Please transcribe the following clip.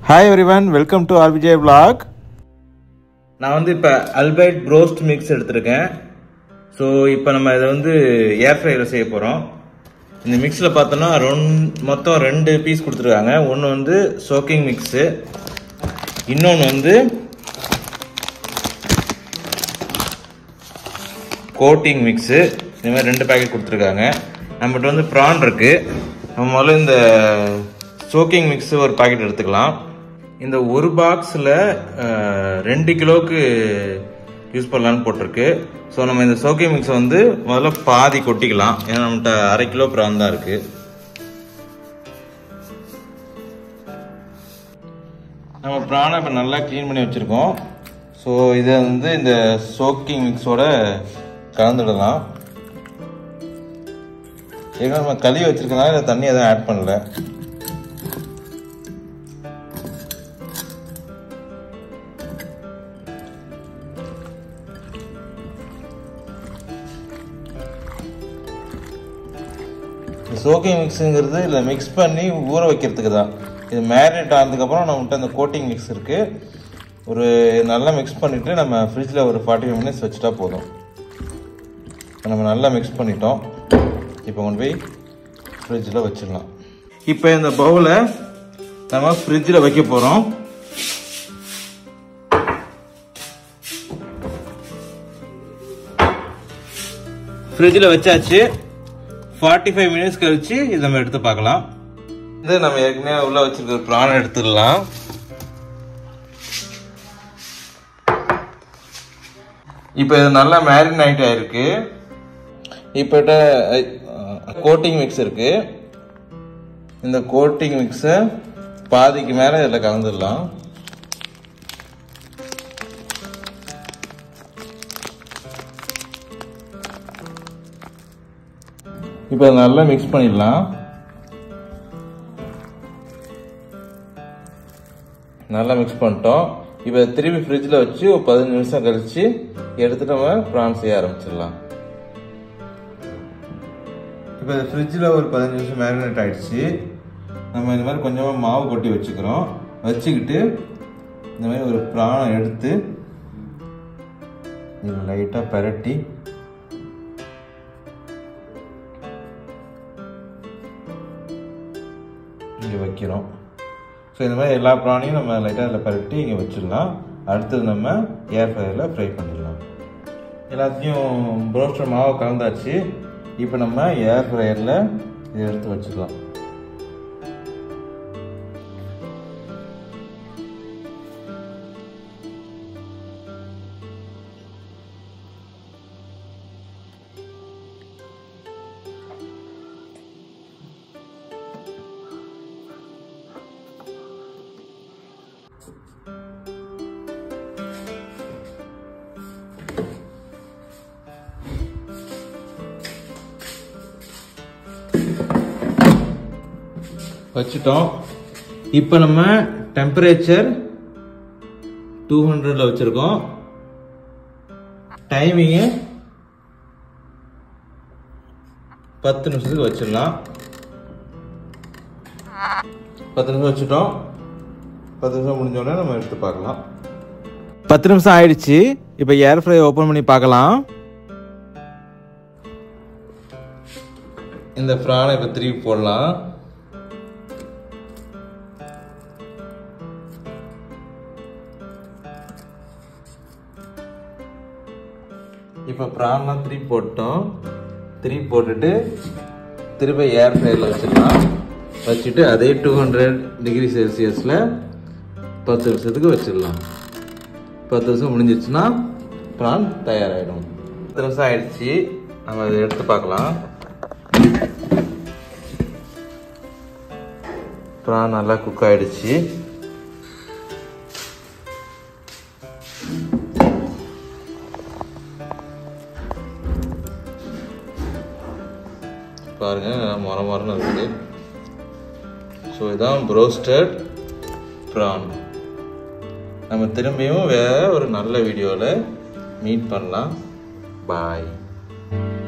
hi everyone welcome to RBJ vlog நான் வந்து இப்போ அல்பைட் ப்ரோஸ்ட் மிக்ஸ் எடுத்திருக்கேன் ஸோ இப்போ நம்ம இதை வந்து ஏர் ஃப்ரையில் செய்ய போகிறோம் இந்த மிக்ஸில் பார்த்தோன்னா ரெண்டு மொத்தம் ரெண்டு பீஸ் கொடுத்துருக்காங்க ஒன்று வந்து சோக்கிங் மிக்ஸு இன்னொன்று வந்து கோட்டிங் மிக்ஸு இந்த மாதிரி ரெண்டு பேக்கெட் கொடுத்துருக்காங்க நம்மகிட்ட வந்து ப்ரான் இருக்குது நம்ம முதல்ல இந்த சோக்கிங் மிக்ஸு ஒரு பாக்கெட் எடுத்துக்கலாம் இந்த ஒரு பாக்ஸில் ரெண்டு கிலோவுக்கு யூஸ் பண்ணலான்னு போட்டிருக்கு ஸோ நம்ம இந்த சோக்கிங் மிக்ஸை வந்து முதல்ல பாதி கொட்டிக்கலாம் ஏன்னா நம்மகிட்ட அரை கிலோ ப்ரான் தான் இருக்குது நம்ம ப்ரானை இப்போ நல்லா க்ளீன் பண்ணி வச்சுருக்கோம் ஸோ இதை வந்து இந்த சோக்கிங் மிக்ஸோட கலந்துடலாம் ஏன்னா நம்ம கழுவி வச்சிருக்கனால இதில் தண்ணி எதுவும் ஆட் பண்ணல சோக்கிங் மிக்ஸுங்கிறது இல்லை மிக்ஸ் பண்ணி ஊற வைக்கிறதுக்கு தான் இது மேரினேட் ஆனதுக்கப்புறம் நம்மகிட்ட அந்த கோட்டிங் மிக்ஸ் இருக்குது ஒரு நல்லா மிக்ஸ் பண்ணிவிட்டு நம்ம ஃப்ரிட்ஜில் ஒரு ஃபார்ட்டி ஃபைவ் மினிட்ஸ் வச்சுட்டா போதும் இப்போ நம்ம நல்லா மிக்ஸ் பண்ணிட்டோம் இப்போ கொண்டு போய் ஃப்ரிட்ஜில் வச்சிடலாம் இப்போ இந்த பவுலை நம்ம ஃப்ரிட்ஜில் வைக்க போகிறோம் ஃப்ரிட்ஜில் வச்சாச்சு ஃபார்ட்டி ஃபைவ் மினிட்ஸ் கழிச்சு இதை நம்ம எடுத்து பார்க்கலாம் இது நம்ம ஏற்கனவே உள்ள வச்சிருக்கிற ப்ரான் எடுத்துடலாம் இப்போ இது நல்லா மேரினேட் ஆயிருக்கு இப்போ கோட்டிங் மிக்ஸ் இருக்கு இந்த கோட்டிங் மிக்ஸை பாதிக்கு மேலே இதில் கலந்துடலாம் இப்போ நல்லா மிக்ஸ் பண்ணிடலாம் நல்லா மிக்ஸ் பண்ணிட்டோம் இப்போ திருப்பி ஃப்ரிட்ஜில் வச்சு ஒரு பதினஞ்சு நிமிஷம் கழிச்சு எடுத்து நம்ம ப்ரான் செய்ய ஆரம்பிச்சிடலாம் இப்போ இது ஃப்ரிட்ஜில் ஒரு பதினஞ்சு நிமிஷம் மேரினேட் ஆயிடுச்சு நம்ம இந்த மாதிரி கொஞ்சமாக மாவு கொட்டி வச்சுக்கிறோம் வச்சுக்கிட்டு இந்த மாதிரி ஒரு ப்ரானை எடுத்து இதில் லைட்டாக பரட்டி இங்கே வைக்கிறோம் ஸோ இந்த மாதிரி எல்லா ப்ரானையும் நம்ம லைட்டாக அதில் பரட்டி இங்கே வச்சிடலாம் அடுத்தது நம்ம ஏர் ஃப்ரையரில் ஃப்ரை பண்ணிடலாம் எல்லாத்தையும் ப்ரோஸ்டர் மாவை கலந்தாச்சு இப்போ நம்ம ஏர் ஃப்ரையரில் இதை எடுத்து வச்சிடலாம் வச்சுட்டோம் இப்போ நம்ம டெம்பரேச்சர் டூ ஹண்ட்ரட்ல வச்சிருக்கோம் டைமிங்கு பத்து நிமிஷத்துக்கு வச்சிடலாம் பத்து நிமிஷம் வச்சுட்டோம் பத்து நிமிஷம் முடிஞ்ச உடனே நம்ம எடுத்து பார்க்கலாம் பத்து நிமிஷம் ஆயிடுச்சு இப்போ ஏர் ஃப்ரை ஓப்பன் பண்ணி பார்க்கலாம் இந்த ஃப்ரானை இப்போ திருப்பி போடலாம் இப்போ ப்ரான்லாம் திருப்பி போட்டோம் திருப்பி போட்டுட்டு திருப்பி ஏர் ஃப்ரையரில் வச்சிடலாம் வச்சுட்டு அதே டூ ஹண்ட்ரட் டிகிரி செல்சியஸில் பத்து நிமிஷத்துக்கு வச்சிடலாம் பத்து நிமிஷம் முடிஞ்சிருச்சுன்னா ப்ரான் தயாராகிடும் பத்து நிமிஷம் ஆயிடுச்சு நம்ம அதை எடுத்து பார்க்கலாம் ப்ரான் நல்லா குக் ஆயிடுச்சு பாருங்க மொர மொரன்னு இருக்கு ஸோ இதான் ப்ரோஸ்டட் ப்ரான் நம்ம திரும்பியும் வேற ஒரு நல்ல வீடியோவில் மீட் பண்ணலாம் பாய்